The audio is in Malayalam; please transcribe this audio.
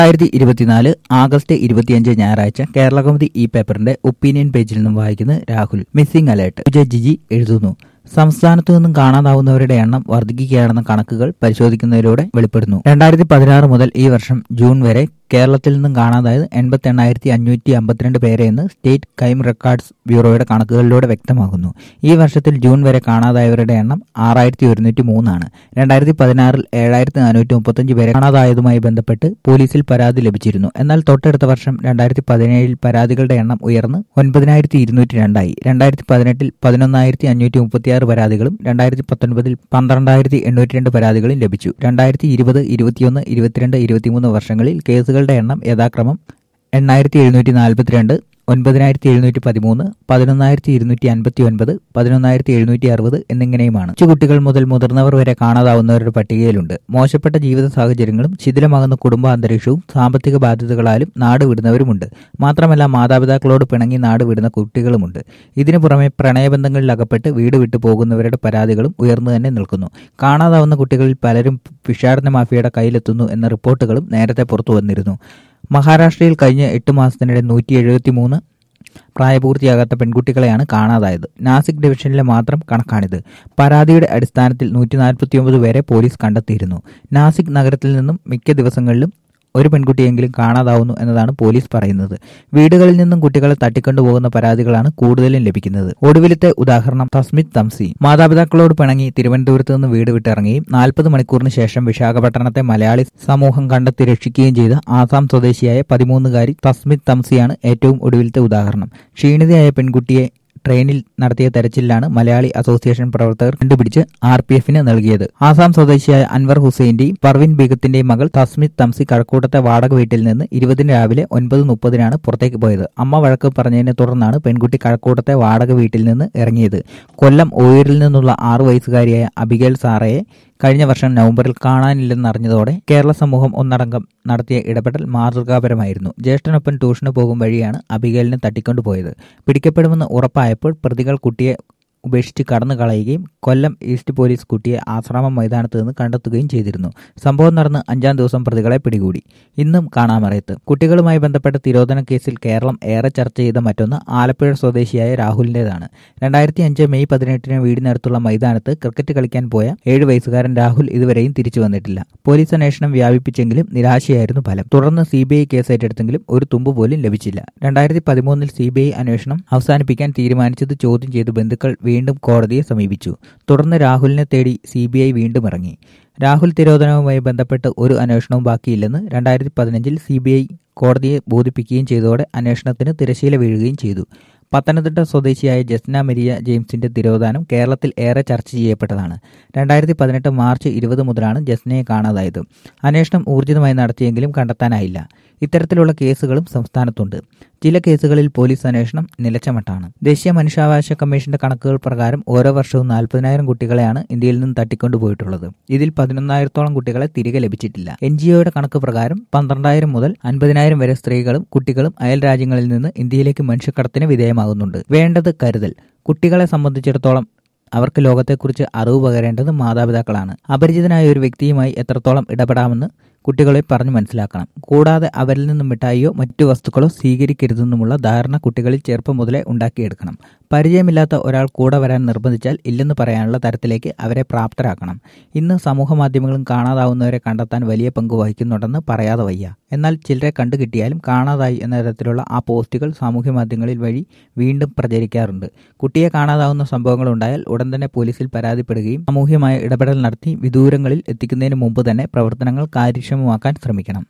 രണ്ടായിരത്തി ഇരുപത്തിനാല് ആഗസ്റ്റ് ഇരുപത്തിയഞ്ച് ഞായറാഴ്ച കേരളകൗമുദി ഈ പേപ്പറിന്റെ ഒപ്പീനിയൻ പേജിൽ നിന്നും വായിക്കുന്നത് രാഹുൽ മിസ്സിംഗ് അലേർട്ട് വിജയ് ജിജി എഴുതുന്നു സംസ്ഥാനത്തു നിന്നും കാണാതാവുന്നവരുടെ എണ്ണം വർദ്ധിക്കുകയാണെന്ന കണക്കുകൾ പരിശോധിക്കുന്നതിലൂടെ വെളിപ്പെടുന്നു രണ്ടായിരത്തി പതിനാറ് മുതൽ ഈ വർഷം ജൂൺ വരെ കേരളത്തിൽ നിന്നും കാണാതായത് എൺപത്തി എണ്ണായിരത്തി അഞ്ഞൂറ്റി അമ്പത്തിരണ്ട് പേരെയെന്ന് സ്റ്റേറ്റ് ക്രൈം റെക്കോർഡ്സ് ബ്യൂറോയുടെ കണക്കുകളിലൂടെ വ്യക്തമാകുന്നു ഈ വർഷത്തിൽ ജൂൺ വരെ കാണാതായവരുടെ എണ്ണം ആറായിരത്തി ഒരുന്നൂറ്റി മൂന്നാണ് രണ്ടായിരത്തി പതിനാറിൽ ഏഴായിരത്തി നാനൂറ്റി മുപ്പത്തഞ്ച് പേരെ കാണാതായതുമായി ബന്ധപ്പെട്ട് പോലീസിൽ പരാതി ലഭിച്ചിരുന്നു എന്നാൽ തൊട്ടടുത്ത വർഷം രണ്ടായിരത്തി പതിനേഴിൽ പരാതികളുടെ എണ്ണം ഉയർന്ന് ഒൻപതിനായിരത്തി ഇരുന്നൂറ്റി രണ്ടായി രണ്ടായിരത്തി പതിനെട്ടിൽ പതിനൊന്നായിരത്തി അഞ്ഞൂറ്റി മുപ്പത്തിയാറ് പരാതികളും രണ്ടായിരത്തി പത്തൊൻപതിൽ പന്ത്രണ്ടായിരത്തി എണ്ണൂറ്റി രണ്ട് പരാതികളും ലഭിച്ചു രണ്ടായിരത്തി ഇരുപത് ഇരുപത്തിയൊന്ന് ഇരുപത്തിരണ്ട് ഇരുപത്തിമൂന്ന് വർഷങ്ങളിൽ കേസുകളുടെ എണ്ണം യഥാക്രമം എണ്ണായിരത്തി എഴുന്നൂറ്റി നാൽപ്പത്തിരണ്ട് ഒൻപതിനായിരത്തി എഴുന്നൂറ്റി പതിമൂന്ന് പതിനൊന്നായിരത്തി ഇരുന്നൂറ്റി അൻപത്തി ഒൻപത് പതിനൊന്നായിരത്തി എഴുന്നൂറ്റി അറുപത് എന്നിങ്ങനെയുമാണ് കൊച്ചുകുട്ടികൾ മുതൽ മുതിർന്നവർ വരെ കാണാതാവുന്നവരുടെ പട്ടികയിലുണ്ട് മോശപ്പെട്ട ജീവിത സാഹചര്യങ്ങളും ശിഥിലമാകുന്ന കുടുംബാന്തരീക്ഷവും സാമ്പത്തിക ബാധ്യതകളാലും നാട് വിടുന്നവരുമുണ്ട് മാത്രമല്ല മാതാപിതാക്കളോട് പിണങ്ങി നാട് വിടുന്ന കുട്ടികളുമുണ്ട് ഇതിനു പുറമെ പ്രണയബന്ധങ്ങളിൽ അകപ്പെട്ട് വീട് വിട്ടു പോകുന്നവരുടെ പരാതികളും ഉയർന്നു തന്നെ നിൽക്കുന്നു കാണാതാവുന്ന കുട്ടികളിൽ പലരും പിഷാടന മാഫിയയുടെ കയ്യിലെത്തുന്നു എന്ന റിപ്പോർട്ടുകളും നേരത്തെ പുറത്തു വന്നിരുന്നു മഹാരാഷ്ട്രയിൽ കഴിഞ്ഞ എട്ട് മാസത്തിനിടെ നൂറ്റി എഴുപത്തി മൂന്ന് പ്രായപൂർത്തിയാകാത്ത പെൺകുട്ടികളെയാണ് കാണാതായത് നാസിക് ഡിവിഷനിലെ മാത്രം കണക്കാണിത് പരാതിയുടെ അടിസ്ഥാനത്തിൽ നൂറ്റി നാൽപ്പത്തിയൊമ്പത് പേരെ പോലീസ് കണ്ടെത്തിയിരുന്നു നാസിക് നഗരത്തിൽ നിന്നും മിക്ക ദിവസങ്ങളിലും ഒരു പെൺകുട്ടിയെങ്കിലും കാണാതാവുന്നു എന്നതാണ് പോലീസ് പറയുന്നത് വീടുകളിൽ നിന്നും കുട്ടികളെ തട്ടിക്കൊണ്ടുപോകുന്ന പരാതികളാണ് കൂടുതലും ലഭിക്കുന്നത് ഒടുവിലത്തെ ഉദാഹരണം തസ്മിത് തംസി മാതാപിതാക്കളോട് പിണങ്ങി തിരുവനന്തപുരത്ത് നിന്ന് വീട് വിട്ടിറങ്ങുകയും നാൽപ്പത് മണിക്കൂറിന് ശേഷം വിശാഖപട്ടണത്തെ മലയാളി സമൂഹം കണ്ടെത്തി രക്ഷിക്കുകയും ചെയ്ത ആസാം സ്വദേശിയായ പതിമൂന്നുകാരി തസ്മിത് തംസിയാണ് ഏറ്റവും ഒടുവിലത്തെ ഉദാഹരണം ക്ഷീണിതയായ പെൺകുട്ടിയെ ട്രെയിനിൽ നടത്തിയ തെരച്ചിലാണ് മലയാളി അസോസിയേഷൻ പ്രവർത്തകർ കണ്ടുപിടിച്ച് ആർ പി എഫിന് നൽകിയത് ആസാം സ്വദേശിയായ അൻവർ ഹുസൈന്റെയും പർവിൻ ബീഗത്തിന്റെയും മകൾ തസ്മിത് തംസി കഴക്കൂട്ടത്തെ വാടക വീട്ടിൽ നിന്ന് ഇരുപതിന് രാവിലെ ഒൻപത് മുപ്പതിനാണ് പുറത്തേക്ക് പോയത് അമ്മ വഴക്ക് പറഞ്ഞതിനെ തുടർന്നാണ് പെൺകുട്ടി കഴക്കൂട്ടത്തെ വാടക വീട്ടിൽ നിന്ന് ഇറങ്ങിയത് കൊല്ലം ഓയൂരിൽ നിന്നുള്ള ആറു വയസ്സുകാരിയായ അബിഗേൽ സാറയെ കഴിഞ്ഞ വർഷം നവംബറിൽ കാണാനില്ലെന്നറിഞ്ഞതോടെ കേരള സമൂഹം ഒന്നടങ്കം നടത്തിയ ഇടപെടൽ മാതൃകാപരമായിരുന്നു ജ്യേഷ്ഠനൊപ്പം ട്യൂഷന് പോകും വഴിയാണ് അബിഗേലിനെ തട്ടിക്കൊണ്ടുപോയത് പിടിക്കപ്പെടുമെന്ന് ഉറപ്പായപ്പോൾ പ്രതികൾ കുട്ടിയെ ഉപേക്ഷിച്ച് കടന്നു കളയുകയും കൊല്ലം ഈസ്റ്റ് പോലീസ് കുട്ടിയെ ആശ്രാമം മൈതാനത്ത് നിന്ന് കണ്ടെത്തുകയും ചെയ്തിരുന്നു സംഭവം നടന്ന് അഞ്ചാം ദിവസം പ്രതികളെ പിടികൂടി ഇന്നും കാണാമറയത്ത് കുട്ടികളുമായി ബന്ധപ്പെട്ട തിരോധന കേസിൽ കേരളം ഏറെ ചർച്ച ചെയ്ത മറ്റൊന്ന് ആലപ്പുഴ സ്വദേശിയായ രാഹുലിന്റേതാണ് രണ്ടായിരത്തി അഞ്ച് മെയ് പതിനെട്ടിന് വീടിനടുത്തുള്ള മൈതാനത്ത് ക്രിക്കറ്റ് കളിക്കാൻ പോയ ഏഴ് വയസ്സുകാരൻ രാഹുൽ ഇതുവരെയും തിരിച്ചു വന്നിട്ടില്ല പോലീസ് അന്വേഷണം വ്യാപിപ്പിച്ചെങ്കിലും നിരാശയായിരുന്നു ഫലം തുടർന്ന് സി ബി ഐ കേസ് ഏറ്റെടുത്തെങ്കിലും ഒരു തുമ്പ് പോലും ലഭിച്ചില്ല രണ്ടായിരത്തി പതിമൂന്നിൽ സി ബി ഐ അന്വേഷണം അവസാനിപ്പിക്കാൻ തീരുമാനിച്ചത് ചോദ്യം ചെയ്ത് ബന്ധുക്കൾ വീണ്ടും കോടതിയെ സമീപിച്ചു തുടർന്ന് രാഹുലിനെ തേടി സി ബി ഐ വീണ്ടും ഇറങ്ങി രാഹുൽ തിരോധനവുമായി ബന്ധപ്പെട്ട് ഒരു അന്വേഷണവും ബാക്കിയില്ലെന്ന് രണ്ടായിരത്തി പതിനഞ്ചിൽ സി ബി ഐ കോടതിയെ ബോധിപ്പിക്കുകയും ചെയ്തതോടെ അന്വേഷണത്തിന് തിരശീല വീഴുകയും ചെയ്തു പത്തനംതിട്ട സ്വദേശിയായ ജസ്ന മെരിയ ജെയിംസിന്റെ തിരോധാനം കേരളത്തിൽ ഏറെ ചർച്ച ചെയ്യപ്പെട്ടതാണ് രണ്ടായിരത്തി പതിനെട്ട് മാർച്ച് ഇരുപത് മുതലാണ് ജസ്നയെ കാണാതായത് അന്വേഷണം ഊർജിതമായി നടത്തിയെങ്കിലും കണ്ടെത്താനായില്ല ഇത്തരത്തിലുള്ള കേസുകളും സംസ്ഥാനത്തുണ്ട് ചില കേസുകളിൽ പോലീസ് അന്വേഷണം നിലച്ചമട്ടാണ് ദേശീയ മനുഷ്യാവകാശ കമ്മീഷന്റെ കണക്കുകൾ പ്രകാരം ഓരോ വർഷവും നാൽപ്പതിനായിരം കുട്ടികളെയാണ് ഇന്ത്യയിൽ നിന്ന് തട്ടിക്കൊണ്ടുപോയിട്ടുള്ളത് ഇതിൽ പതിനൊന്നായിരത്തോളം കുട്ടികളെ തിരികെ ലഭിച്ചിട്ടില്ല എൻ ജി ഒയുടെ കണക്ക് പ്രകാരം പന്ത്രണ്ടായിരം മുതൽ അൻപതിനായിരം വരെ സ്ത്രീകളും കുട്ടികളും അയൽ രാജ്യങ്ങളിൽ നിന്ന് ഇന്ത്യയിലേക്ക് മനുഷ്യക്കടത്തിന് വിധേയമാകുന്നുണ്ട് വേണ്ടത് കരുതൽ കുട്ടികളെ സംബന്ധിച്ചിടത്തോളം അവർക്ക് ലോകത്തെക്കുറിച്ച് അറിവ് പകരേണ്ടത് മാതാപിതാക്കളാണ് അപരിചിതനായ ഒരു വ്യക്തിയുമായി എത്രത്തോളം ഇടപെടാമെന്ന് കുട്ടികളെ പറഞ്ഞു മനസ്സിലാക്കണം കൂടാതെ അവരിൽ നിന്നും മിഠായിയോ മറ്റു വസ്തുക്കളോ സ്വീകരിക്കരുതെന്നുമുള്ള ധാരണ കുട്ടികളിൽ ചെറുപ്പം മുതലേ ഉണ്ടാക്കിയെടുക്കണം പരിചയമില്ലാത്ത ഒരാൾ കൂടെ വരാൻ നിർബന്ധിച്ചാൽ ഇല്ലെന്ന് പറയാനുള്ള തരത്തിലേക്ക് അവരെ പ്രാപ്തരാക്കണം ഇന്ന് സമൂഹ മാധ്യമങ്ങളും കാണാതാവുന്നവരെ കണ്ടെത്താൻ വലിയ പങ്ക് വഹിക്കുന്നുണ്ടെന്ന് പറയാതെ വയ്യ എന്നാൽ ചിലരെ കണ്ടു കിട്ടിയാലും കാണാതായി എന്ന തരത്തിലുള്ള ആ പോസ്റ്റുകൾ സാമൂഹ്യ മാധ്യമങ്ങളിൽ വഴി വീണ്ടും പ്രചരിക്കാറുണ്ട് കുട്ടിയെ കാണാതാവുന്ന സംഭവങ്ങൾ ഉണ്ടായാൽ ഉടൻ തന്നെ പോലീസിൽ പരാതിപ്പെടുകയും സാമൂഹ്യമായ ഇടപെടൽ നടത്തി വിദൂരങ്ങളിൽ എത്തിക്കുന്നതിന് മുമ്പ് തന്നെ പ്രവർത്തനങ്ങൾ കാര്യക്ഷമമാക്കാൻ ശ്രമിക്കണം